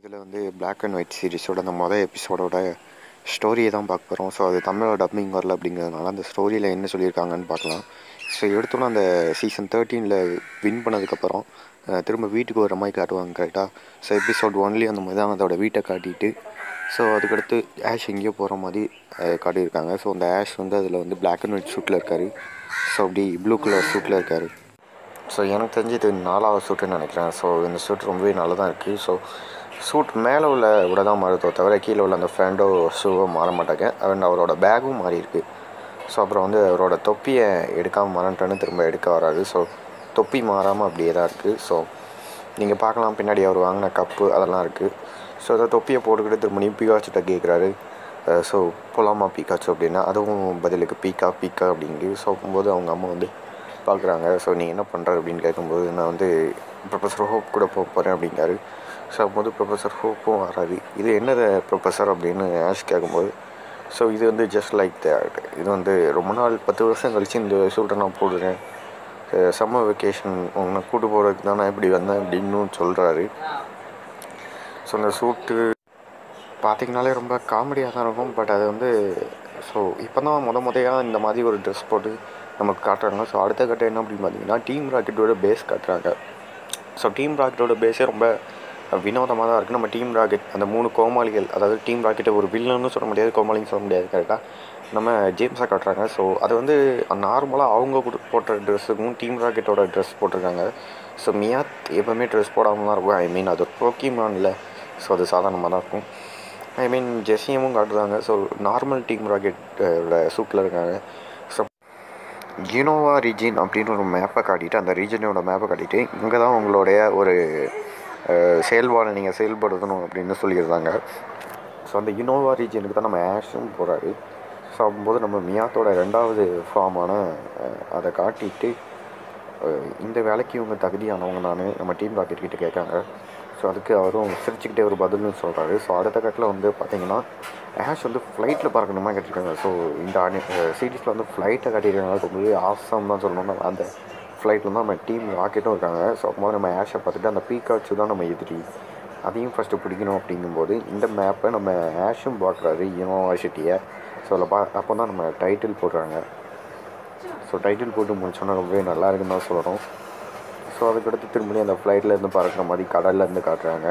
இதில் வந்து Black and white சீரிஸோட அந்த மொதல் எபிசோடோட ஸ்டோரியை தான் பார்க்க போகிறோம் ஸோ அது தமிழோட டப்பிங் வரல அப்படிங்கிறதுனால அந்த ஸ்டோரியில் என்ன சொல்லியிருக்காங்கன்னு பார்க்கலாம் ஸோ எடுத்தோன்னே அந்த சீசன் தேர்ட்டீனில் வின் பண்ணதுக்கப்புறம் அஹ், திரும்ப வீட்டுக்கு வர மாதிரி காட்டுவாங்க கரெக்டாக ஸோ எபிசோட் ஒன்லி அந்த மாதிரி தான் அதோட வீட்டை காட்டிட்டு ஸோ அதுக்கடுத்து ஆஷ் எங்கேயோ போகிற மாதிரி அஹ், காட்டியிருக்காங்க ஸோ அந்த ஆஷ் வந்து அதில் வந்து Black அண்ட் ஒயிட் ஷூட்டில் இருக்கார் ஸோ அப்படி ப்ளூ கலர் ஷூட்டில் இருக்கார் ஸோ எனக்கு தெரிஞ்சு இது நாலாவது சூட்டுன்னு நினைக்கிறேன் ஸோ இந்த சூட் ரொம்பவே நல்லா தான் இருக்குது ஸோ சூட் மேலே உள்ள விட தான் மாறுதோ தவிர கீழே உள்ள அந்த ஃப்ரெண்டோ ஷூவோ மாற மாட்டாங்க அண்ட் அவரோட பேக்கும் மாறி இருக்கு ஸோ அப்புறம் வந்து அவரோட தொப்பியை எடுக்காமல் மறந்துட்டேன்னு திரும்ப எடுக்க வராது ஸோ தொப்பி மாறாமல் அப்படியே தான் இருக்குது ஸோ நீங்கள் பார்க்கலாம் பின்னாடி அவர் வாங்கின கப்பு அதெல்லாம் இருக்குது ஸோ அந்த தொப்பியை போட்டுக்கிட்டு திரும்ப பீகாச்சிட்ட கேட்குறாரு ஸோ போலாமா பீக்காச்சு அப்படின்னா அதுவும் பதிலுக்கு பீக்கா பீக்கா அப்படிங்குது ஸோ போகும்போது அவங்க அம்மா வந்து பார்க்குறாங்க ஸோ நீ என்ன பண்ணுற அப்படின்னு கேட்கும்போது நான் வந்து ப்ரொஃபஸர் ஹோப் கூட போக போகிறேன் அப்படிங்காரு ஸோ அப்போது ப்ரொஃபஸர் ஹோப்பும் வராது இது என்னது ப்ரொஃபஸர் அப்படின்னு ஆஷ் கேட்கும்போது ஸோ இது வந்து ஜஸ்ட் லைக் தேட் இது வந்து ரொம்ப நாள் பத்து வருஷம் கழிச்சு இந்த சூட்டை நான் போடுறேன் சம்மர் வெக்கேஷன் உன்னை கூட்டு போகிறதுக்கு தான் நான் இப்படி வந்தேன் அப்படின்னு சொல்கிறாரு ஸோ அந்த சூட்டு பார்த்தீங்கனாலே ரொம்ப காமெடியாக தான் இருக்கும் பட் அது வந்து ஸோ இப்போ தான் முத முதையாக இந்த மாதிரி ஒரு ட்ரெஸ் போட்டு நமக்கு காட்டுறாங்க ஸோ அடுத்த கட்டம் என்ன அப்படின்னு பார்த்தீங்கன்னா டீம் ராக்கெட்டோட பேஸ் காட்டுறாங்க ஸோ டீம் ராக்கெட்டோட பேஸே ரொம்ப வினோதமாக தான் இருக்குது நம்ம டீம் ராக்கெட் அந்த மூணு கோமாளிகள் அதாவது டீம் ராக்கெட்டை ஒரு வில்லன்னு சொல்ல முடியாது கோமாளின்னு சொல்ல முடியாது கரெக்டாக நம்ம ஜேம்ஸாக காட்டுறாங்க ஸோ அது வந்து நார்மலாக அவங்க கொடு- போட்ட ட்ரெஸ்ஸுக்கும் டீம் ராக்கெட்டோட ட்ரெஸ் போட்டிருக்காங்க ஸோ மியாத் எப்போவுமே ட்ரெஸ் போடாமல் தான் இருக்கும் ஐ மீன் அது போக்கிமான் இல்லை ஸோ அது சாதாரணமாக தான் இருக்கும் ஐ மீன் ஜெஸியமும் காட்டுறாங்க ஸோ நார்மல் டீம் ராக்கெட்டோட சூட்டில் இருக்காங்க ஸோ ஜினோவா ரீஜின் அப்படின்னு ஒரு மேப்பை காட்டிட்டு அந்த ரீஜனோட மேப்பை காட்டிட்டு இங்கே தான் உங்களுடைய ஒரு அஹ், செயல்பாடை நீங்கள் செயல்படுத்தணும் அப்படின்னு சொல்லியிருந்தாங்க ஸோ அந்த இனோவா ரீஜனுக்கு தான் நம்ம ஆஷும் போகிறாரு ஸோ அப்போது நம்ம மியாத்தோட ரெண்டாவது ஃபார்மான அதை காட்டிட்டு அஹ், இந்த வேலைக்கு இவங்க தகுதியானவங்க நான் நம்ம டீம் ராக்கெட் கிட்ட கேட்காங்க ஸோ அதுக்கு அவரும் சிரிச்சுக்கிட்டே ஒரு பதில்னு சொல்கிறாரு ஸோ அடுத்த கட்டில் வந்து பார்த்தீங்கன்னா ஆஷ் வந்து ஃப்ளைட்டில் பறக்கணுமா கேட்டிருக்காங்க ஸோ இந்த சீரீஸில் வந்து ஃப்ளைட்டை காட்டியிருக்காங்க ரொம்பவே ஆசம் தான் சொல்லணும் அந்த ஃப்ளைட்டில் தான் நம்ம டீம் ராக்கெட்டும் இருக்காங்க ஸோ அப்போ நம்ம ஆஷை பார்த்துட்டு அந்த பீக்காச்சு தான் நம்ம எதிரி அதையும் ஃபஸ்ட்டு பிடிக்கணும் அப்படிங்கும்போது இந்த மேப்பை நம்ம ஆஷும் பார்க்குறாரு யூனிவர்சிட்டியை ஸோ அதில் பா அப்போ தான் நம்ம டைட்டில் போடுறாங்க ஸோ டைட்டில் போட்டு முடிச்சோன்னா ரொம்பவே நல்லா இருக்குன்னு தான் சொல்லணும் ஸோ அதுக்கடுத்து திரும்பி அந்த ஃப்ளைட்டில் இருந்து பறக்கிற மாதிரி கடல்ல இருந்து காட்டுறாங்க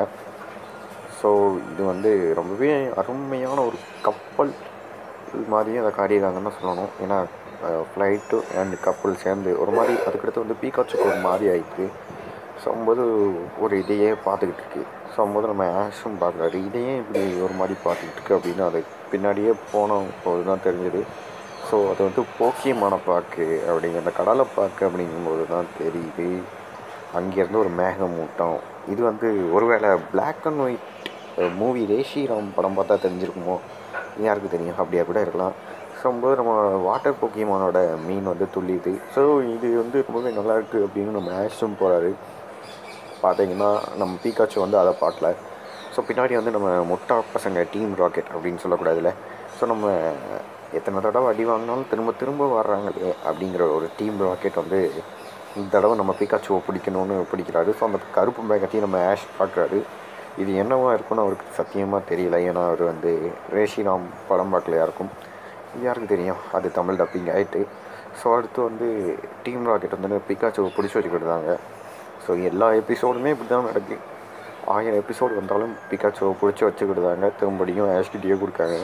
ஸோ இது வந்து ரொம்பவே அருமையான ஒரு கப்பல் மாதிரியும் அதை காட்டியிருக்காங்கன்னு தான் சொல்லணும் ஏன்னா ஃப்ளைட்டு அண்ட் கப்பல் சேர்ந்து ஒரு மாதிரி அதுக்கடுத்து வந்து பீக்காச்சுக்கு ஒரு மாதிரி ஆயிடுச்சு ஸோ போது ஒரு இதையே பார்த்துக்கிட்டு இருக்கு ஸோ போது நம்ம ஆஷும் பார்க்குறாரு இதையே இப்படி ஒரு மாதிரி பார்த்துக்கிட்டு இருக்கு அப்படின்னு அது பின்னாடியே போன போது தான் தெரிஞ்சது ஸோ அது வந்து போக்கியமான பாக்கு அப்படிங்கிற அந்த கடலை பாக்கு அப்படிங்கும்போது தான் தெரியுது அங்கேருந்து ஒரு மேகமூட்டம் இது வந்து ஒருவேளை Black and white movie Reshiram படம் பார்த்தா தெரிஞ்சிருக்குமோ யாருக்கு தெரியும் அப்படியா கூட இருக்கலாம் ஸோ போது நம்ம வாட்டர் போக்கியமானோட மீன் வந்து துள்ளிது ஸோ இது வந்து ரொம்பவே நல்லா இருக்கு அப்படின்னு நம்ம ஆஷும் போகிறாரு பார்த்தீங்கன்னா நம்ம பீக்காச்சு வந்து அதை பார்க்கல ஸோ பின்னாடி வந்து நம்ம முட்டா பசங்க டீம் ராக்கெட் அப்படின்னு சொல்லக்கூடாதுல்ல ஸோ நம்ம எத்தனை தடவை அடி வாங்கினாலும் திரும்ப திரும்ப வர்றாங்களே அப்படிங்கிற ஒரு டீம் ராக்கெட் வந்து இந்த தடவை நம்ம பீக்காச்சுவை பிடிக்கணும்னு பிடிக்கிறாரு ஸோ அந்த கருப்பு பேக்கத்தையும் நம்ம ஆஷ் பார்க்குறாரு இது என்னவா இருக்குன்னு அவருக்கு சத்தியமாக தெரியல ஏன்னா அவர் வந்து ரேஷிராம் படம் பார்க்கல யாருக்கும் யாருக்கு தெரியும் அது தமிழ் டப்பிங் ஆகிட்டு ஸோ அடுத்து வந்து டீம் ராக்கெட் வந்து பிகாச்சுவை பிடிச்சி வச்சுக்கிட்டாங்க ஸோ எல்லா எபிசோடுமே இப்படி தான் நடக்குது ஆயிரம் எபிசோடு வந்தாலும் பிகாச்சுவை பிடிச்சி வச்சுக்கிட்டாங்க திரும்படியும் ஆஷ்கிட்டே கொடுக்காங்க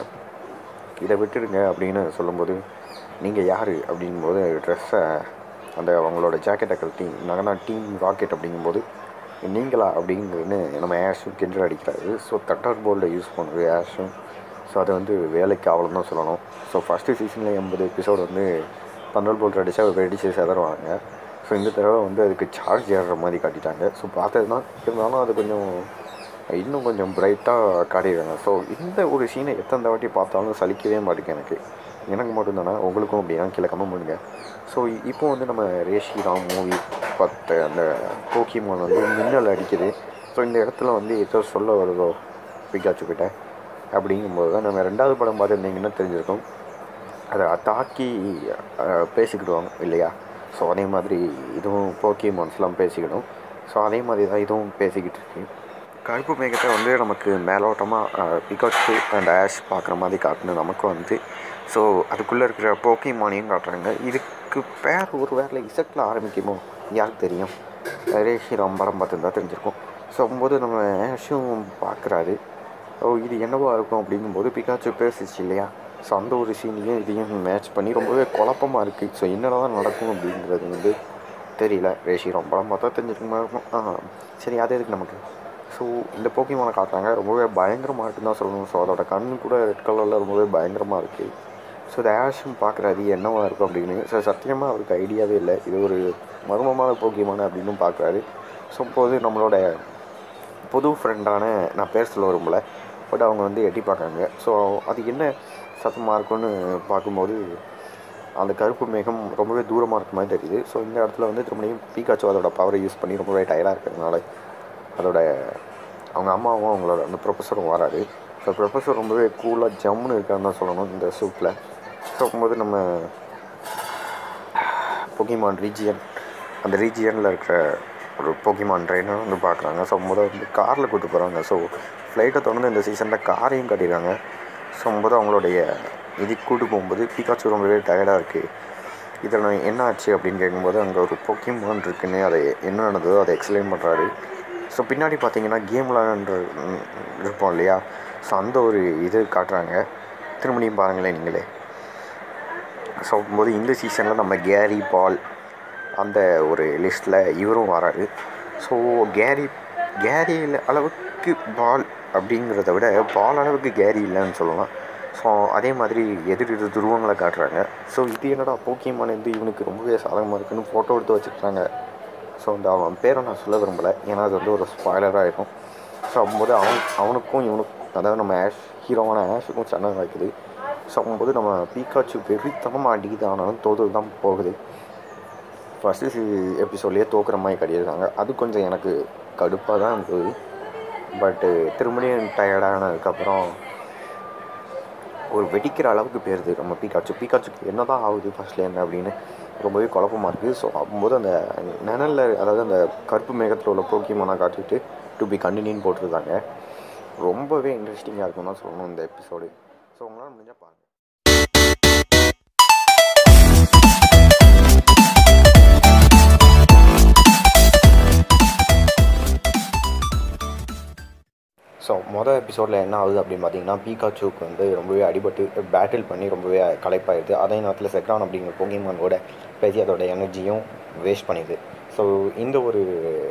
இதை விட்டுடுங்க அப்படின்னு சொல்லும்போது நீங்கள் யார் அப்படிங்கும்போது ட்ரெஸ்ஸை அந்த அவங்களோட ஜாக்கெட்டை கழட்டி நாங்கள் தான் டீம் ராக்கெட் அப்படிங்கும்போது நீங்களா அப்படிங்கிறதுன்னு நம்ம ஆஷும் கிண்டல் அடிக்கிறாரு ஸோ தட்டர் போல்டை யூஸ் பண்ணுறது ஆஷும் ஸோ அது வந்து வேலைக்கு ஆகலாம் தான் சொல்லணும் ஸோ ஃபஸ்ட்டு சீசனில் எண்பது எபிசோடு வந்து பன்னல் போல்ட் அடித்தா வெடிச்சு செதறுவாங்க ஸோ இந்த தடவை வந்து அதுக்கு சார்ஜ் ஏறுற மாதிரி காட்டிட்டாங்க ஸோ பார்த்தது தான் இருந்தாலும் அது கொஞ்சம் இன்னும் கொஞ்சம் பிரைட்டாக காட்டிடுறாங்க ஸோ இந்த ஒரு சீனை எத்தனை வாட்டி பார்த்தாலும் சலிக்கவே மாட்டேங்குது எனக்கு எனக்கு மட்டும்தானே உங்களுக்கும் அப்படின்னா கீழே கமெண்ட் பண்ணுங்க ஸோ இப்போ வந்து நம்ம ரேஷி ராம் மூவி பார்த்த அந்த போக்கிமான் வந்து மின்னல் அடிக்குது ஸோ இந்த இடத்துல வந்து ஏதோ சொல்ல வருதோ பிகாச்சு கிட்ட அப்படிங்கும்போது தான் நம்ம ரெண்டாவது படம் பார்த்துருந்தீங்கன்னா தெரிஞ்சிருக்கும் அதை தாக்கி அஹ், பேசிக்கிடுவாங்க இல்லையா ஸோ அதே மாதிரி இதுவும் போக்கிமான்ஸ்லாம் பேசிக்கிடும் ஸோ அதே மாதிரி தான் இதுவும் பேசிக்கிட்டு இருக்கு கருப்பு மேகத்தை வந்து நமக்கு மேலோட்டமாக பிகாச்சு அண்ட் ஆஷ் பார்க்குற மாதிரி காட்டணும் நமக்கு வந்து ஸோ அதுக்குள்ளே இருக்கிற போக்கிமானையும் காட்டுறாங்க இதுக்கு பேர் ஒரு வேலை இசட்டில் ஆரம்பிக்குமோ யாருக்கு தெரியும் ரேஷி படம் பார்த்துருந்தா தெரிஞ்சிருக்கும் ஸோ போது நம்ம ஆஷும் பார்க்குறாரு ஓ இது என்னவா இருக்கும் அப்படிங்கும்போது பிகாச்சு பேசிச்சு இல்லையா ஸோ அந்த ஒரு சீனையும் இதையும் மேட்ச் பண்ணி ரொம்பவே குழப்பமாக இருக்குது ஸோ என்னடா தான் நடக்கும் அப்படிங்கிறது வந்து தெரியல ரேஷி படம் பார்த்தா தெரிஞ்சிருக்குமா இருக்கும் ஆ சரி அது எதுக்கு நமக்கு ஸோ இந்த போக்கிமான காட்டுறாங்க ரொம்பவே பயங்கரமாக இருக்குன்னு தான் சொல்லணும் ஸோ அதோட கண்ணு கூட ரெட் கலரில் ரொம்பவே பயங்கரமாக இருக்குது ஸோ இந்த ஆஷும் பார்க்குறாரு என்னவா இருக்கும் அப்படின்னு ஸோ சத்தியமாக அவருக்கு ஐடியாவே இல்லை இது ஒரு மர்மமான போக்கியமான அப்படின்னு பார்க்குறாரு ஸோ இப்போது நம்மளோட புது ஃப்ரெண்டான நான் பேர் சொல்ல விரும்பல பட் அவங்க வந்து எட்டி பார்க்குறாங்க ஸோ அது என்ன சத்தமாக இருக்கும்னு பார்க்கும்போது அந்த கருப்பு மேகம் ரொம்பவே தூரமாக இருக்க மாதிரி தெரியுது ஸோ இந்த இடத்துல வந்து திரும்பியும் பீக்காச்சோ அதோட பவரை யூஸ் பண்ணி ரொம்பவே டயர்டாக இருக்கிறதுனால அதோட அவங்க அம்மாவும் அவங்களோட அந்த ப்ரொஃபஸரும் வராரு ஸோ ப்ரொஃபஸர் ரொம்பவே கூலாக ஜம்முன்னு இருக்கான்னு தான் சொல்லணும் இந்த சூப்பில் ஸோ போது நம்ம பொக்கிமான் ரீஜியன் அந்த ரீஜியனில் இருக்கிற ஒரு பொக்கிமான் ட்ரெயினர் வந்து பார்க்குறாங்க ஸோ முதல் வந்து காரில் கூட்டு போகிறாங்க ஸோ ஃப்ளைட்டை தொடர்ந்து இந்த சீசனில் காரையும் கட்டிடுறாங்க ஸோ முதல் அவங்களுடைய இதுக்கு கூட்டு போகும்போது பிகாச்சு ரொம்பவே டயர்டாக இருக்குது இதில் நான் என்ன ஆச்சு அப்படின்னு கேட்கும்போது அங்கே ஒரு பொக்கிமான் இருக்குன்னு அதை என்ன நடந்ததோ அதை எக்ஸ்பிளைன் பண்ணுறாரு ஸோ பின்னாடி பார்த்தீங்கன்னா கேம் விளாண்டு இருப்போம் இல்லையா ஸோ அந்த ஒரு இது காட்டுறாங்க திருமணியும் பாருங்களேன் நீங்களே ஸோ போது இந்த சீசனில் நம்ம கேரி பால் அந்த ஒரு லிஸ்ட்டில் இவரும் வராரு ஸோ கேரி கேரி அளவுக்கு பால் அப்படிங்கிறத விட பால் அளவுக்கு கேரி இல்லைன்னு சொல்லலாம் ஸோ அதே மாதிரி எதிர் எதிர் துருவங்களை காட்டுறாங்க ஸோ இது என்னடா போக்கியமான வந்து இவனுக்கு ரொம்பவே சாதகமாக இருக்குன்னு ஃபோட்டோ எடுத்து வச்சுக்கிறாங்க ஸோ அந்த அவன் பேரை நான் சொல்ல விரும்பலை ஏன்னா அது வந்து ஒரு ஸ்பாய்லராக இருக்கும் ஸோ அப்போது அவன் அவனுக்கும் இவனுக்கும் அதாவது நம்ம ஆஷ் ஹீரோவான ஆஷுக்கும் சண்டை வைக்குது ஸோ அப்போது நம்ம பீக்காச்சு வெறித்தனமாக அடிக்குது ஆனாலும் தோது தான் போகுது ஃபஸ்ட்டு எபிசோட்லேயே தோக்குற மாதிரி கட்டியிருக்காங்க அது கொஞ்சம் எனக்கு கடுப்பாக தான் இருந்தது பட்டு திரும்பியும் டயர்டானதுக்கப்புறம் ஒரு வெடிக்கிற அளவுக்கு போயிருது நம்ம பீக்காச்சு பீக்காச்சுக்கு என்ன தான் ஆகுது ஃபஸ்ட்டில் என்ன அப்படின்னு ரொம்பவே குழப்பமாக இருக்குது ஸோ அப்போது அந்த நிழலில் அதாவது அந்த கருப்பு மேகத்தில் உள்ள போக்கியமான காட்டிட்டு டு பி கண்டினியூன்னு போட்டிருந்தாங்க ரொம்பவே இன்ட்ரெஸ்டிங்காக இருக்கும் தான் சொல்லணும் இந்த எபிசோடு ஸோ உங்களால் முடிஞ்சால் பாருங்கள் ஸோ மொதல் எபிசோடில் என்ன ஆகுது அப்படின்னு பார்த்தீங்கன்னா பீகாச்சூக்கு வந்து ரொம்பவே அடிபட்டு பேட்டில் பண்ணி ரொம்பவே களைப்பாயிருது அதே நேரத்தில் செக்ரான் அப்படிங்கிற பொங்கிமானோட பேசி அதோட எனர்ஜியும் வேஸ்ட் பண்ணிடுது ஸோ இந்த ஒரு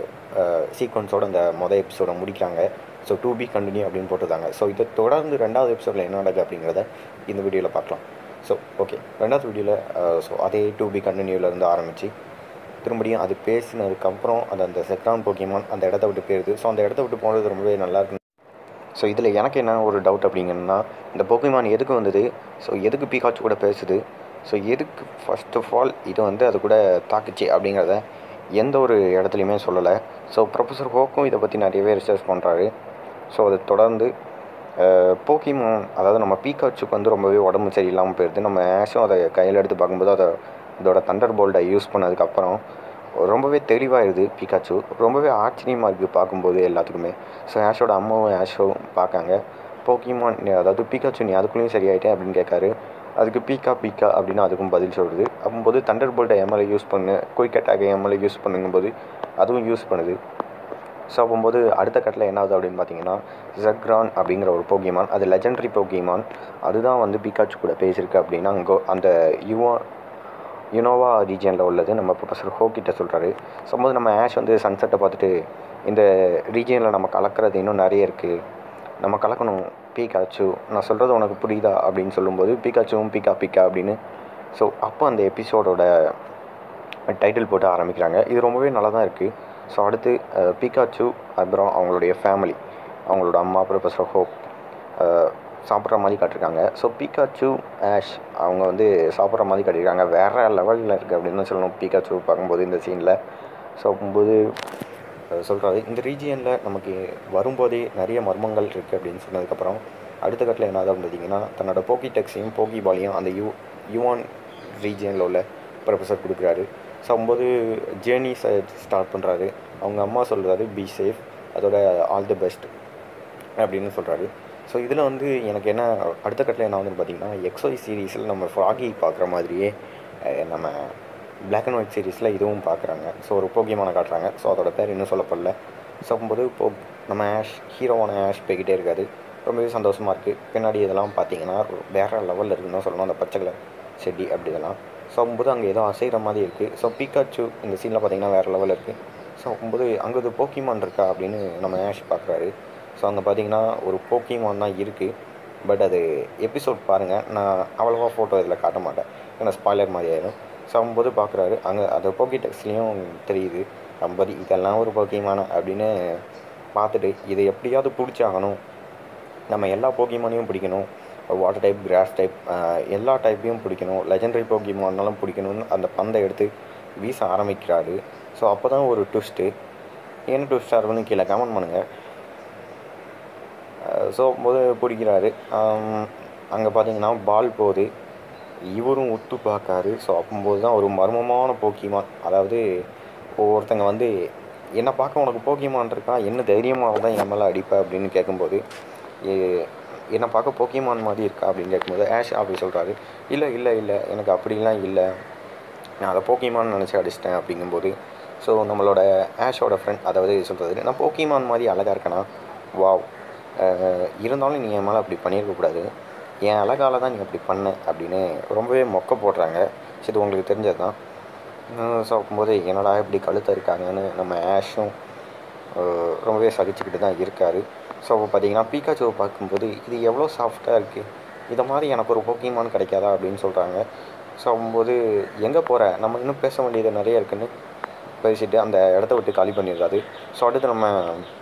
சீக்வன்ஸோட அந்த மொதல் எபிசோடை முடிக்கிறாங்க ஸோ டூ பி கண்டினியூ அப்படின்னு போட்டிருந்தாங்க ஸோ இதை தொடர்ந்து ரெண்டாவது எபிசோடில் என்ன நடக்குது அப்படிங்கிறத இந்த வீடியோவில் பார்க்கலாம் ஸோ ஓகே ரெண்டாவது வீடியோவில் ஸோ அதே டூ பி கண்டினியூலேருந்து ஆரம்பித்து திரும்படியும் அது பேசினதுக்கப்புறம் அது அந்த செக்ரான் போக்கியமான் அந்த இடத்த விட்டு போயிருது ஸோ அந்த இடத்த விட்டு போனது ரொம்பவே நல்லா இருக்கு ஸோ இதில் எனக்கு என்ன ஒரு டவுட் அப்படிங்கன்னா இந்த போக்கிமான் எதுக்கு வந்தது ஸோ எதுக்கு பீகாச்சு கூட பேசுது ஸோ எதுக்கு ஃபஸ்ட் ஆஃப் ஆல் இது வந்து அது கூட தாக்குச்சு அப்படிங்கிறத எந்த ஒரு இடத்துலையுமே சொல்லலை ஸோ ப்ரொஃபஸர் ஹோக்கும் இதை பற்றி நிறையவே ரிசர்ச் பண்ணுறாரு ஸோ அதை தொடர்ந்து போக்கிமான் அதாவது நம்ம பீகாச்சுக்கு வந்து ரொம்பவே உடம்பு சரியில்லாமல் போயிடுது நம்ம ஆஷும் அதை கையில் எடுத்து பார்க்கும்போது அதை இதோட தண்டர் போல்ட்டை யூஸ் பண்ணதுக்கப்புறம் ரொம்பவே தெளிவாகிடுது பிகாச்சு ரொம்பவே ஆச்சரியமாக இருக்குது பார்க்கும்போது எல்லாத்துக்குமே ஸோ ஆஷோட அம்மாவும் ஆஷோவும் பார்க்காங்க போக்கிமான் அதாவது பிகாச்சு நீ அதுக்குள்ளேயும் சரியாயிட்டேன் அப்படின்னு கேட்காரு அதுக்கு பீக்கா பீக்கா அப்படின்னு அதுக்கும் பதில் சொல்கிறது அப்போது தண்டர் போல்ட்டை எம்எல்ஏ யூஸ் பண்ணு குயிக் அட்டாக் எம்எல்ஏ யூஸ் பண்ணுங்கும்போது அதுவும் யூஸ் பண்ணுது ஸோ அப்போது அடுத்த கட்டில் என்ன ஆகுது அப்படின்னு பார்த்தீங்கன்னா ஜக்ரான் அப்படிங்கிற ஒரு போக்கிமான் அது லெஜண்டரி போக்கிமான் அதுதான் வந்து பிகாச்சு கூட பேசியிருக்கு அப்படின்னா அங்கே அந்த யுவா யுனோவா ரீஜியனில் உள்ளது நம்ம ப்ரொஃபஸர் ஹோ கிட்ட சொல்கிறாரு சம்போது நம்ம ஆஷ் வந்து சன்செட்டை பார்த்துட்டு இந்த ரீஜியனில் நம்ம கலக்கிறது இன்னும் நிறைய இருக்குது நம்ம கலக்கணும் பீகாச்சு நான் சொல்கிறது உனக்கு புரியுதா அப்படின்னு சொல்லும்போது பீகாச்சுவும் பீக்கா பீக்கா அப்படின்னு ஸோ அப்போ அந்த எபிசோடோட டைட்டில் போட்டு ஆரம்பிக்கிறாங்க இது ரொம்பவே நல்லா தான் இருக்குது ஸோ அடுத்து பீகாச்சு அப்புறம் அவங்களுடைய ஃபேமிலி அவங்களோட அம்மா ப்ரொஃபஸர் ஹோப் சாப்பிட்ற மாதிரி காட்டிருக்காங்க ஸோ பீகாச்சு ஆஷ் அவங்க வந்து சாப்பிட்ற மாதிரி காட்டியிருக்காங்க வேறு லெவலில் இருக்குது அப்படின்னு தான் சொல்லணும் பீகாச்சு பார்க்கும்போது இந்த சீனில் ஸோ போகும்போது சொல்கிறாரு இந்த ரீஜியனில் நமக்கு வரும்போதே நிறைய மர்மங்கள் இருக்குது அப்படின்னு சொன்னதுக்கப்புறம் அடுத்த கட்டில் என்ன ஆகுது பார்த்தீங்கன்னா தன்னோட போக்கி டெக்ஸையும் போக்கி பாலையும் அந்த யூ யுவான் ரீஜியனில் உள்ள ப்ரொஃபஸர் கொடுக்குறாரு ஸோ போது ஜேர்னி ஸ்டார்ட் பண்ணுறாரு அவங்க அம்மா சொல்கிறாரு பி சேஃப் அதோட ஆல் தி பெஸ்ட் அப்படின்னு சொல்கிறாரு ஸோ இதில் வந்து எனக்கு என்ன அடுத்த கட்டில் என்ன வந்து பார்த்தீங்கன்னா எக்ஸோய் சீரீஸில் நம்ம ஃப்ராகி பார்க்குற மாதிரியே அஹ், நம்ம Black அண்ட் ஒயிட் சீரீஸில் இதுவும் பார்க்குறாங்க ஸோ ஒரு போக்கியமான காட்டுறாங்க ஸோ அதோட பேர் இன்னும் சொல்லப்படல ஸோ அப்போது இப்போ நம்ம ஆஷ் ஹீரோவான ஆஷ் போய்கிட்டே இருக்காரு ரொம்பவே சந்தோஷமாக இருக்குது பின்னாடி இதெல்லாம் பார்த்தீங்கன்னா வேறு லெவலில் இருக்குன்னு தான் சொல்லணும் அந்த பச்சை கலர் செடி அப்படி இதெல்லாம் ஸோ அப்போது அங்கே ஏதோ அசைகிற மாதிரி இருக்குது ஸோ பீக்காச்சு இந்த சீனில் பார்த்தீங்கன்னா வேறு லெவலில் இருக்குது ஸோ அப்போது அங்கே ஒரு போக்கிமான் இருக்கா அப்படின்னு நம்ம ஆஷ் பார்க்குறாரு ஸோ அங்கே பார்த்தீங்கன்னா ஒரு போக்கிமான் தான் இருக்குது பட் அது எபிசோட் பாருங்கள் நான் அவ்வளோவா ஃபோட்டோ இதில் காட்ட மாட்டேன் ஏன்னா ஸ்பாய்லர் மாதிரி ஆயிடும் ஸோ அம்போது பார்க்குறாரு அங்கே அது போக்கி டெக்ஸ்ட்லேயும் தெரியுது ஐம்பது இதெல்லாம் ஒரு போக்கியமான அப்படின்னு பார்த்துட்டு இதை எப்படியாவது பிடிச்சாகணும் நம்ம எல்லா போக்கிமானையும் பிடிக்கணும் வாட்டர் டைப் கிராஸ் டைப் எல்லா டைப்பையும் பிடிக்கணும் லெஜெண்டரி போக்கிமானாலும் பிடிக்கணும்னு அந்த பந்தை எடுத்து வீச ஆரம்பிக்கிறாரு ஸோ அப்போ தான் ஒரு ட்விஸ்ட்டு என்ன ட்விஸ்ட்டாக இருக்குன்னு கீழே கமெண்ட் பண்ணுங்கள் ஸோ போது பிடிக்கிறாரு அங்கே பார்த்தீங்கன்னா பால் போகுது இவரும் உத்து பார்க்காரு ஸோ அப்போது தான் ஒரு மர்மமான போக்கிமான் அதாவது ஒருத்தங்க வந்து என்னை பார்க்க உனக்கு போக்கிமான் இருக்கான் என்ன தைரியமாக தான் என் மேலே அடிப்ப அப்படின்னு கேட்கும்போது "ஏ- என்னை பார்க்க போக்கிமான் மாதிரி இருக்கா அப்படின்னு கேட்கும்போது ஆஷ் அப்படி சொல்கிறாரு இல்லை இல்லை இல்லை எனக்கு அப்படிலாம் இல்லை நான் அதை போக்கிமான் நினச்சி அடிச்சிட்டேன் அப்படிங்கும்போது ஸோ நம்மளோட ஆஷோட ஃப்ரெண்ட் அதாவது சொல்கிறது நான் போக்கிமான் மாதிரி அழகாக இருக்கேனா வாவ் அஹ் இருந்தாலும் நீ என் மேலே அப்படி பண்ணியிருக்கக்கூடாது என் அழகால தான் நீ அப்படி பண்ண அப்படின்னு ரொம்பவே மொக்க போடுறாங்க சரி இது உங்களுக்கு தெரிஞ்சது தான் ஸோ அப்போது என்னடா இப்படி கழுத்த இருக்காங்கன்னு நம்ம ஆஷும் அஹ் ரொம்பவே சகிச்சுக்கிட்டு தான் இருக்கார் ஸோ அப்போ பார்த்தீங்கன்னா பீக்காச்சுவை பார்க்கும்போது இது எவ்வளோ சாஃப்டாக இருக்குது இதை மாதிரி எனக்கு ஒரு போக்கிமான் கிடைக்காதா அப்படின்னு சொல்கிறாங்க ஸோ அப்போது எங்கே போகிற நம்ம இன்னும் பேச வேண்டியது நிறைய இருக்குன்னு பேசிட்டு அந்த இடத்த விட்டு காலி பண்ணிடுறாரு ஸோ அடுத்து நம்ம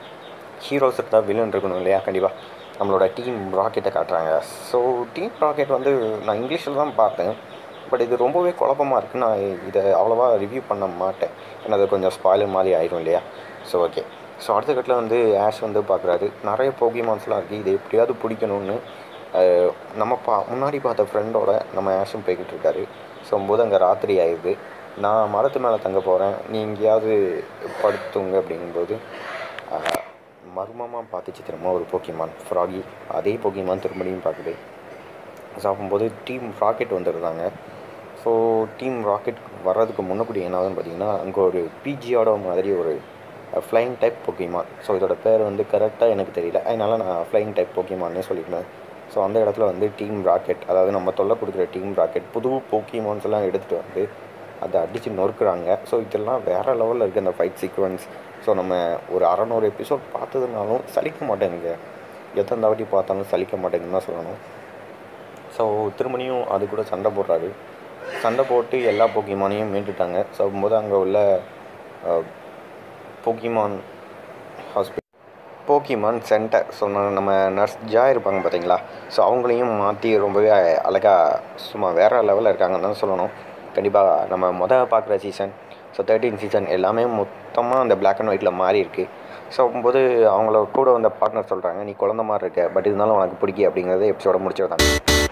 ஹீரோஸ் இருந்தால் வில்லன் இருக்கணும் இல்லையா கண்டிப்பாக நம்மளோட டீம் ராக்கெட்டை காட்டுறாங்க ஸோ டீம் ராக்கெட் வந்து நான் இங்கிலீஷில் தான் பார்த்தேன் பட் இது ரொம்பவே குழப்பமாக இருக்குது நான் இதை அவ்வளோவா ரிவ்யூ பண்ண மாட்டேன் ஏன்னா அது கொஞ்சம் ஸ்பாயிலர் மாதிரி ஆயிடும் இல்லையா ஸோ ஓகே ஸோ அடுத்த கட்டில் வந்து ஆஷ் வந்து பார்க்குறாரு நிறைய போகிமான்ஸ்லாம் இருக்குது இதை எப்படியாவது பிடிக்கணும்னு அஹ், நம்ம பா முன்னாடி பார்த்த ஃப்ரெண்டோட நம்ம ஆஷும் போய்கிட்டு இருக்காரு ஸோ போது அங்கே ராத்திரி ஆயிடுது நான் மரத்து மேலே தங்க போகிறேன் நீ எங்கேயாவது படுத்துங்க அப்படிங்கும்போது அஹ், மர்மமாக பார்த்துச்சு திரும்ப ஒரு போக்கிமான் ஃப்ராகி அதே போக்கிமான் திரும்படியும் பார்க்குது ஸோ அப்போது டீம் ராக்கெட் வந்துருந்தாங்க ஸோ டீம் ராக்கெட் வர்றதுக்கு முன்னக்கூடி என்ன ஆகுதுன்னு பார்த்தீங்கன்னா அங்கே ஒரு பிஜியோட மாதிரி ஒரு ஃப்ளைங் டைப் போக்கிமான் ஸோ இதோட பேர் வந்து கரெக்டாக எனக்கு தெரியல அதனால நான் ஃப்ளைங் டைப் போக்கிமான்னே சொல்லியிருந்தேன் ஸோ அந்த இடத்துல வந்து டீம் ராக்கெட் அதாவது நம்ம தொல்லை கொடுக்குற டீம் ராக்கெட் புது போக்கிமான்ஸ் எல்லாம் எடுத்துகிட்டு வந்து அதை அடித்து நொறுக்குறாங்க ஸோ இதெல்லாம் வேறு லெவலில் இருக்குது அந்த ஃபைட் சீக்வன்ஸ் ஸோ நம்ம ஒரு அறநூறு எபிசோட் பார்த்ததுனாலும் சலிக்க மாட்டேங்குங்க எத்தனை வாட்டி பார்த்தாலும் சலிக்க மாட்டேங்குன்னு தான் சொல்லணும் ஸோ திருமணியும் அது கூட சண்டை போடுறாரு சண்டை போட்டு எல்லா போக்கிமானையும் மீட்டுட்டாங்க ஸோ போது அங்கே உள்ள ah, Pokemon hospital Pokemon center so நம்ம நர்ஸ் ஜா இருப்பாங்க பார்த்தீங்களா ஸோ அவங்களையும் மாற்றி ரொம்பவே அழகாக சும்மா வேறு லெவலில் இருக்காங்கன்னு தான் சொல்லணும் கண்டிப்பாக நம்ம மொதல் பார்க்குற சீசன் ஸோ தேர்ட்டீன் சீசன் எல்லாமே மொத்தமாக அந்த Black அண்ட் ஒயிட்டில் மாறி இருக்கு ஸோ அப்போது அவங்கள கூட வந்த பார்ட்னர் சொல்கிறாங்க நீ குழந்த மாதிரி இருக்க பட் இருந்தாலும் உனக்கு பிடிக்கும் அப்படிங்கிறத எபிசோட முடிச்சிருந்தாங்க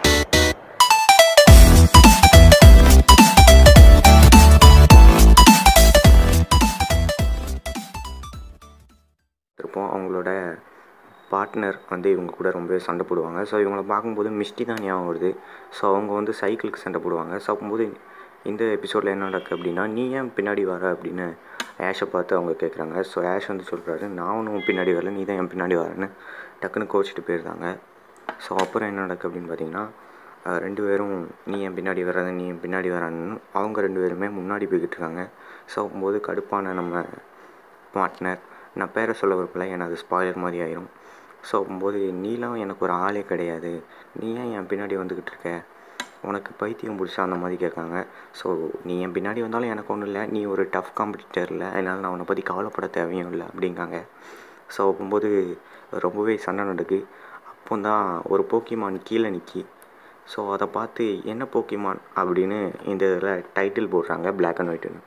இருப்போம் அவங்களோட பார்ட்னர் வந்து இவங்க கூட ரொம்பவே சண்டை போடுவாங்க ஸோ இவங்கள பார்க்கும்போது மிஸ்டி தான் ஞாபகம் வருது ஸோ அவங்க வந்து சைக்கிளுக்கு சண்டை போடுவாங்க ஸோ அப்போது இந்த எபிசோடில் என்ன நடக்கு அப்படின்னா நீ ஏன் பின்னாடி வர அப்படின்னு ஆஷை பார்த்து அவங்க கேட்குறாங்க ஸோ ஆஷ் வந்து சொல்கிறாரு நான் ஒன்றும் பின்னாடி வரல நீ தான் என் பின்னாடி வரேன்னு டக்குன்னு கோச்சிட்டு போயிருந்தாங்க ஸோ அப்புறம் என்ன நடக்கு அப்படின்னு பார்த்தீங்கன்னா அஹ் ரெண்டு பேரும் நீ என் பின்னாடி வராத நீ என் பின்னாடி வரான்னு அவங்க ரெண்டு பேருமே முன்னாடி போய்கிட்டு இருக்காங்க ஸோ அப்போது கடுப்பான நம்ம பார்ட்னர் நான் பேரை சொல்ல விரும்பல ஏன்னா அது ஸ்பாயர் மாதிரி ஆயிரும் ஸோ அப்போது நீலாம் எனக்கு ஒரு ஆளே கிடையாது நீ ஏன் என் பின்னாடி வந்துக்கிட்டு இருக்க உனக்கு பைத்தியம் பிடிச்சா அந்த மாதிரி கேட்காங்க ஸோ நீ என் பின்னாடி வந்தாலும் எனக்கு ஒன்றும் இல்லை நீ ஒரு டஃப் காம்படிட்டர் இல்லை அதனால் நான் உன்னை பற்றி கவலைப்பட தேவையும் இல்லை அப்படிங்காங்க ஸோ அப்போது ரொம்பவே சண்டை நடக்கு அப்போ தான் ஒரு போக்கிமான் கீழே நிற்கி ஸோ அதை பார்த்து என்ன போக்கிமான் அப்படின்னு இந்த இதில் டைட்டில் போடுறாங்க Black அண்ட் ஒயிட்டுன்னு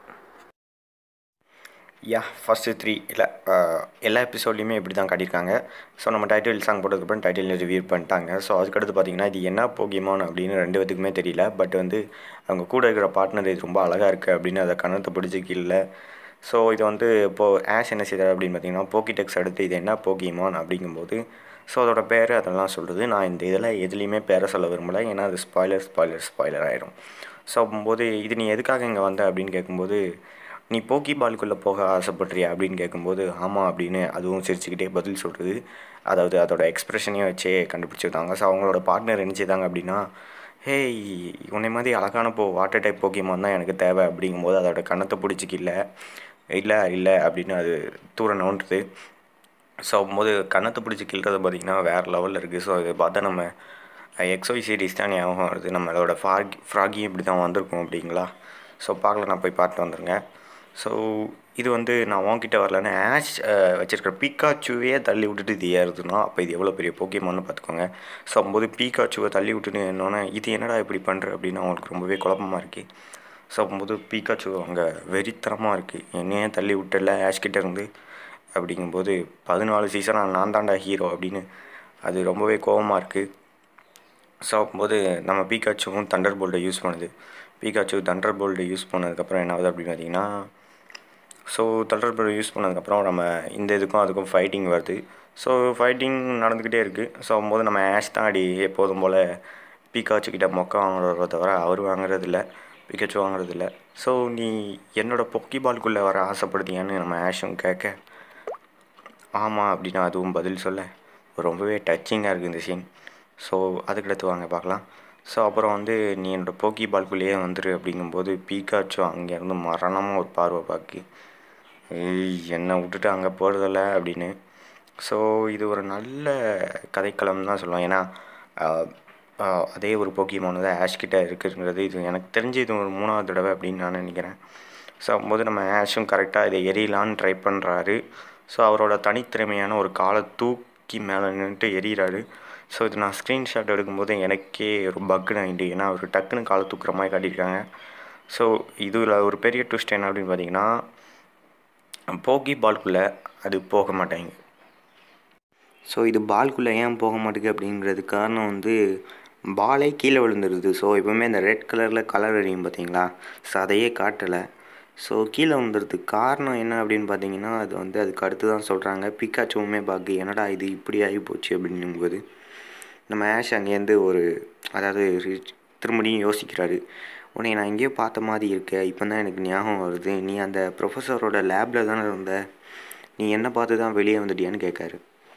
யா ஃபஸ்ட்டு த்ரீ இல்லை எல்லா எபிசோட்லேயுமே இப்படி தான் காட்டியிருக்காங்க ஸோ நம்ம டைட்டில் சாங் போட்டதுக்கப்புறம் டைட்டில் ரிவ்யூ பண்ணிட்டாங்க ஸோ அதுக்கடுத்து பார்த்தீங்கன்னா இது என்ன போகிமான் அப்படின்னு ரெண்டு பேத்துக்குமே தெரியல பட் வந்து அவங்க கூட இருக்கிற பார்ட்னர் இது ரொம்ப அழகாக இருக்குது அப்படின்னு அதை கணத்தை பிடிச்சி கீழே ஸோ இது வந்து இப்போது ஆஷ் என்ன செய்தார் அப்படின்னு பார்த்தீங்கன்னா போக்கிடெக்ஸ் அடுத்து இது என்ன போக்கிமான் அப்படிங்கும்போது ஸோ அதோட பேர் அதெல்லாம் சொல்கிறது நான் இந்த இதில் எதுலேயுமே பேரை சொல்ல விரும்பலை ஏன்னா அது ஸ்பாய்லர் ஸ்பாய்லர் ஸ்பாய்லர் ஆயிரும் ஸோ அப்போது இது நீ எதுக்காக இங்கே வந்த அப்படின்னு கேட்கும்போது நீ போக்கி பாலுக்குள்ளே போக ஆசைப்படுறியா அப்படின்னு கேட்கும்போது ஆமாம் அப்படின்னு அதுவும் சிரிச்சுக்கிட்டே பதில் சொல்கிறது அதாவது அதோட எக்ஸ்ப்ரெஷனையும் வச்சே கண்டுபிடிச்சிருந்தாங்க ஸோ அவங்களோட பார்ட்னர் என்ன செய்தாங்க அப்படின்னா ஹேய் உன்னை மாதிரி அழகான போ வாட்டர் டைப் போக்கிமான் தான் எனக்கு தேவை அப்படிங்கும்போது அதோட கண்ணத்தை பிடிச்சிக்கல இல்லை இல்லை அப்படின்னு அது தூர நோண்டுது ஸோ போது கண்ணத்தை பிடிச்சி கிள்றது பார்த்திங்கன்னா வேறு லெவலில் இருக்குது ஸோ இதை பார்த்தா நம்ம எக்ஸோய் சீரிஸ் தான் ஞாபகம் வருது நம்மளோட ஃப்ராகி ஃப்ராகி இப்படி தான் வந்திருக்கும் அப்படிங்களா ஸோ பார்க்கல நான் போய் பார்த்து வந்துருங்க ஸோ இது வந்து நான் உன்கிட்ட வரலன்னு ஆஷ் வச்சுருக்கிற பீக்காச்சுவே தள்ளி விட்டுட்டு இது ஏறுதுன்னா அப்போ இது எவ்வளோ பெரிய போக்கியமானு பார்த்துக்கோங்க ஸோ அப்போது பீக்காச்சுவை தள்ளி விட்டுட்டு என்னன்னா இது என்னடா இப்படி பண்ணுற அப்படின்னு அவங்களுக்கு ரொம்பவே குழப்பமாக இருக்குது ஸோ அப்போது பீக்காச்சு அங்கே வெறித்தனமாக இருக்குது என்னையே தள்ளி விட்டல ஆஷ்கிட்ட இருந்து அப்படிங்கும்போது பதினாலு சீசனாக நான் தாண்டா ஹீரோ அப்படின்னு அது ரொம்பவே கோபமாக இருக்குது ஸோ அப்போது நம்ம பீக்காச்சுவும் தண்டர் போல்ட்டை யூஸ் பண்ணுது பீக்காச்சு தண்டர் போல்ட்டை யூஸ் பண்ணதுக்கப்புறம் என்ன ஆகுது அப்படின்னு பார்த்தீங்கன்னா ஸோ தண்டர் போல்ட் யூஸ் பண்ணதுக்கப்புறம் நம்ம இந்த இதுக்கும் அதுக்கும் ஃபைட்டிங் வருது ஸோ ஃபைட்டிங் நடந்துக்கிட்டே இருக்குது ஸோ அப்போது நம்ம ஆஷ் தான் அடி எப்போதும் போல் பீக்காச்சு கிட்ட மொக்க வாங்குறத தவிர அவர் வாங்குறதில்ல பிகச்சு வாங்குறதில்ல ஸோ நீ என்னோட பொக்கி பால்குள்ளே வர ஆசைப்படுதியான்னு நம்ம ஆஷும் கேட்க ஆமாம் அப்படின்னு அதுவும் பதில் சொல்ல ரொம்பவே டச்சிங்காக இருக்குது இந்த சீன் ஸோ அதுக்கடுத்து வாங்க பார்க்கலாம் ஸோ அப்புறம் வந்து நீ என்னோட போக்கி பால்குள்ளேயே வந்துரு அப்படிங்கும்போது பீக்காச்சோ அங்கேருந்து மரணமாக ஒரு பார்வை பார்க்கு ஏய் என்னை விட்டுட்டு அங்கே போகிறதில்ல அப்படின்னு ஸோ இது ஒரு நல்ல கதைக்களம் தான் சொல்லுவேன் ஏன்னா அதே ஒரு போக்கிமான் தான் ஆஷ் கிட்ட இருக்குங்கிறது இது எனக்கு தெரிஞ்சு இது ஒரு மூணாவது தடவை அப்படின்னு நான் நினைக்கிறேன் ஸோ அப்போது நம்ம ஆஷும் கரெக்டாக இதை எரியலான்னு ட்ரை பண்ணுறாரு ஸோ அவரோட தனித்திறமையான ஒரு காலை தூக்கி மேலே நின்றுட்டு எரியிறாரு ஸோ இது நான் ஸ்க்ரீன்ஷாட் எடுக்கும்போது எனக்கே ஒரு பக்குன்னு ஆகிட்டு ஏன்னா அவர் டக்குன்னு காலை தூக்குற மாதிரி காட்டியிருக்காங்க ஸோ இதில் ஒரு பெரிய ட்விஸ்ட் என்ன அப்படின்னு பார்த்தீங்கன்னா போக்கி பால்குள்ளே அது போக மாட்டேங்க ஸோ இது பால்குள்ளே ஏன் போக மாட்டேங்குது அப்படிங்கிறது காரணம் வந்து பாலே கீழே விழுந்துருது ஸோ எப்போவுமே இந்த ரெட் கலரில் கலர் எரியும் பார்த்தீங்களா ஸோ அதையே காட்டலை ஸோ கீழே வந்துடுறதுக்கு காரணம் என்ன அப்படின்னு பார்த்தீங்கன்னா அது வந்து அதுக்கு அடுத்து தான் சொல்கிறாங்க பிக்காச்சுவுமே பார்க்கு என்னடா இது இப்படி ஆகி போச்சு அப்படிங்கும்போது நம்ம ஆஷ் அங்கேருந்து ஒரு அதாவது திரும்படியும் யோசிக்கிறாரு உன்னை நான் எங்கேயோ பார்த்த மாதிரி இருக்க இப்போ தான் எனக்கு ஞாபகம் வருது நீ அந்த ப்ரொஃபஸரோட லேபில் தானே இருந்த நீ என்ன பார்த்து தான் வெளியே வந்துட்டியான்னு கேட்காரு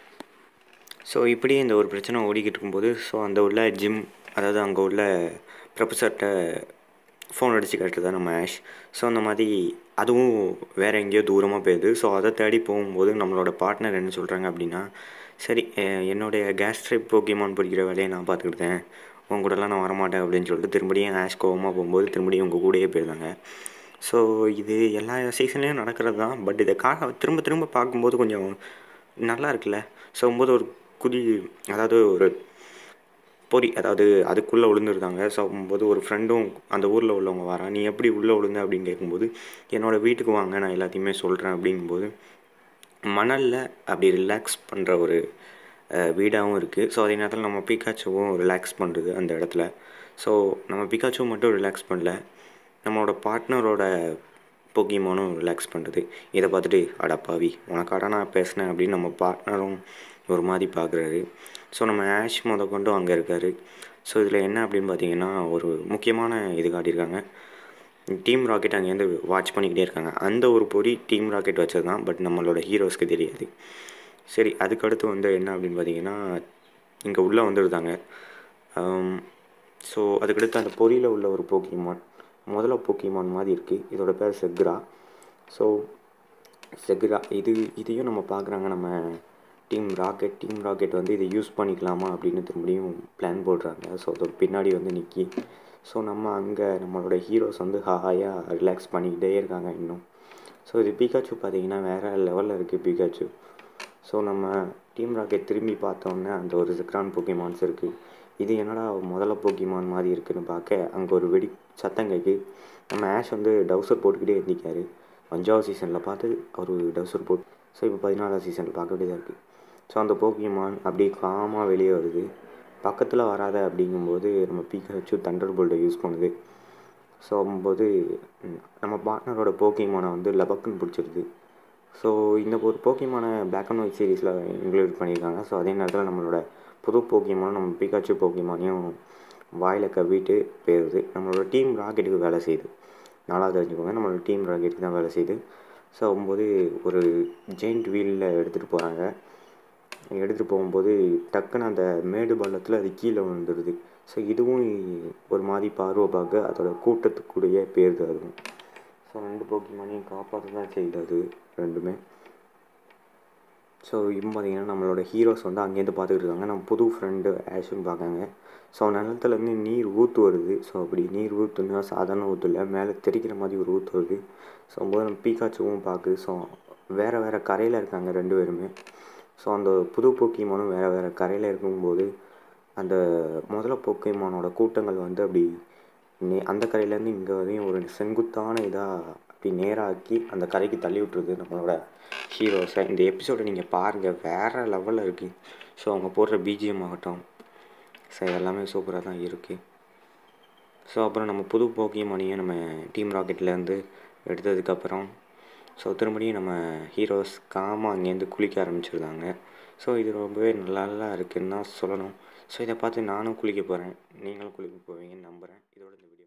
ஸோ இப்படியே இந்த ஒரு பிரச்சனை ஓடிக்கிட்டு இருக்கும்போது ஸோ அந்த உள்ள ஜிம் அதாவது அங்கே உள்ள ப்ரொஃபஸர்கிட்ட ஃபோன் அடித்து கேட்டு தான் நம்ம ஆஷ் ஸோ அந்த மாதிரி அதுவும் வேறு எங்கேயோ தூரமாக போயிடுது ஸோ அதை தேடி போகும்போது நம்மளோட பார்ட்னர் என்ன சொல்கிறாங்க அப்படின்னா சரி என்னுடைய கேஸ் ட்ரைப் போக்கிமான் பிடிக்கிற வேலையை நான் பார்த்துக்கிட்டேன் உங்க கூடலாம் நான் வரமாட்டேன் அப்படின்னு சொல்லிட்டு திரும்படியும் ஆஷ் கோவமாக போகும்போது திரும்படியும் உங்கள் கூடயே போயிருந்தாங்க ஸோ இது எல்லா சீசன்லேயும் நடக்கிறது தான் பட் இதை கா திரும்ப திரும்ப பார்க்கும்போது கொஞ்சம் நல்லா இருக்குல்ல ஸோ போது ஒரு குதி அதாவது ஒரு பொறி அதாவது அதுக்குள்ளே விழுந்துருந்தாங்க ஸோ போது ஒரு ஃப்ரெண்டும் அந்த ஊரில் உள்ளவங்க வரா நீ எப்படி உள்ளே விழுந்த அப்படின்னு கேட்கும்போது என்னோடய வீட்டுக்கு வாங்க நான் எல்லாத்தையுமே சொல்கிறேன் அப்படிங்கும்போது மணலில் அப்படி ரிலாக்ஸ் பண்ணுற ஒரு வீடாகவும் இருக்குது ஸோ அதே நேரத்தில் நம்ம பிகாச்சுவும் ரிலாக்ஸ் பண்ணுறது அந்த இடத்துல ஸோ நம்ம பிகாச்சுவும் மட்டும் ரிலாக்ஸ் பண்ணல நம்மளோட பார்ட்னரோட பொக்கிமானும் ரிலாக்ஸ் பண்ணுறது இதை பார்த்துட்டு அடப்பாவி உனக்காட நான் பேசினேன் அப்படின்னு நம்ம பார்ட்னரும் ஒரு மாதிரி பார்க்குறாரு ஸோ நம்ம ஆஷ் முத கொண்டும் அங்கே இருக்கார் ஸோ இதில் என்ன அப்படின்னு பார்த்தீங்கன்னா ஒரு முக்கியமான இது காட்டியிருக்காங்க டீம் ராக்கெட் அங்கேருந்து வாட்ச் பண்ணிக்கிட்டே இருக்காங்க அந்த ஒரு பொறி டீம் ராக்கெட் வச்சது தான் பட் நம்மளோட ஹீரோஸ்க்கு தெரியாது சரி அதுக்கடுத்து வந்து என்ன அப்படின்னு பார்த்தீங்கன்னா இங்கே உள்ளே வந்துருந்தாங்க ஸோ அதுக்கடுத்து அந்த பொரியில் உள்ள ஒரு போக்கிமான் முதல்ல போக்கிமான் மாதிரி இருக்குது இதோட பேர் செக்ரா ஸோ செக்ரா இது இதையும் நம்ம பார்க்குறாங்க நம்ம டீம் ராக்கெட் டீம் ராக்கெட் வந்து இதை யூஸ் பண்ணிக்கலாமா அப்படின்னு திரும்பியும் பிளான் போடுறாங்க ஸோ அதோட பின்னாடி வந்து நிற்கி ஸோ நம்ம அங்கே நம்மளோட ஹீரோஸ் வந்து ஹாயாக ரிலாக்ஸ் பண்ணிக்கிட்டே இருக்காங்க இன்னும் ஸோ இது பிகாச்சு பார்த்தீங்கன்னா வேறு லெவலில் இருக்குது பிகாச்சு ஸோ நம்ம டீம் ராக்கெட் திரும்பி பார்த்தோன்னே அந்த ஒரு சிக்ரான் போக்கிமான்ஸ் இருக்குது இது என்னடா முதல்ல போக்கிமான் மாதிரி இருக்குதுன்னு பார்க்க அங்கே ஒரு வெடி சத்தம் கேட்கு நம்ம ஆஷ் வந்து டவுசர் போட்டுக்கிட்டே இருந்திக்காரு அஞ்சாவது சீசனில் பார்த்து அவர் டவுசர் போட் ஸோ இப்போ பதினாலாவது சீசனில் பார்க்க வேண்டியதாக இருக்குது ஸோ அந்த போக்கிமான் அப்படியே காமாக வெளியே வருது பக்கத்தில் வராத அப்படிங்கும்போது நம்ம பீக்க வச்சு தண்டர் போல்ட்டை யூஸ் பண்ணுது ஸோ போது ம், நம்ம பார்ட்னரோட போக்கிமானை வந்து லபக்குன்னு பிடிச்சிருது ஸோ இந்த ஒரு போக்கிமான பிளாக் அண்ட் ஒயிட் சீரீஸில் இன்க்ளூட் பண்ணியிருக்காங்க ஸோ அதே நேரத்தில் நம்மளோட புது போக்கிமானும் நம்ம பிகாச்சு போக்கிமானையும் வாயில் கவ்விட்டு போயிடுது நம்மளோட டீம் ராக்கெட்டுக்கு வேலை செய்யுது நாலாவது தெரிஞ்சுக்கோங்க நம்மளோட டீம் ராக்கெட்டுக்கு தான் வேலை செய்யுது ஸோ ஆகும்போது ஒரு ஜெயிண்ட் வீலில் எடுத்துகிட்டு போகிறாங்க எடுத்துகிட்டு போகும்போது டக்குன்னு அந்த மேடு பள்ளத்தில் அது கீழே விழுந்துடுது ஸோ இதுவும் ஒரு மாதிரி பார்வை பார்க்க அதோட கூட்டத்துக்குள்ளேயே போயிருது அதுவும் ஸோ ரெண்டு போக்கிமானையும் காப்பாற்ற தான் செய்யுது அது ரெண்டுமே ஸோ இப்போ பார்த்தீங்கன்னா நம்மளோட ஹீரோஸ் வந்து அங்கேருந்து பார்த்துக்கிட்டு இருக்காங்க நம்ம புது ஃப்ரெண்டு ஆஷும் பார்க்காங்க ஸோ நிலத்துலேருந்து நீர் ஊற்று வருது ஸோ அப்படி நீர் ஊற்றுனா சாதாரண ஊற்று இல்லை மேலே தெரிக்கிற மாதிரி ஒரு ஊற்று வருது ஸோ போது நம்ம பீக்காச்சுவும் பார்க்குது ஸோ வேறு வேறு கரையில் இருக்காங்க ரெண்டு பேருமே ஸோ அந்த புது போக்கிமானும் வேறு வேறு கரையில் இருக்கும்போது அந்த முதல்ல போக்கிமானோட கூட்டங்கள் வந்து அப்படி நே அந்த கரையிலேருந்து இங்கே வரையும் ஒரு செங்குத்தான இதாக அப்படி நேராக்கி அந்த கரைக்கு தள்ளி விட்டுருது நம்மளோட ஹீரோஸை இந்த எபிசோடை நீங்கள் பாருங்கள் வேறு லெவலில் இருக்குது ஸோ அவங்க போடுற பிஜிஎம் ஆகட்டும் ஸோ இதெல்லாமே சூப்பராக தான் இருக்குது ஸோ அப்புறம் நம்ம புது போக்கியமானியை நம்ம டீம் ராக்கெட்லேருந்து எடுத்ததுக்கப்புறம் ஸோ திரும்படியும் நம்ம ஹீரோஸ் காமாக அங்கேருந்து குளிக்க ஆரம்பிச்சிருந்தாங்க ஸோ இது ரொம்பவே நல்லா இருக்குன்னு தான் சொல்லணும் ஸோ இதை பார்த்து நானும் குளிக்க போகிறேன் நீங்களும் குளிக்க போவீங்கன்னு நம்புகிறேன் இதோட இந்த வீடியோ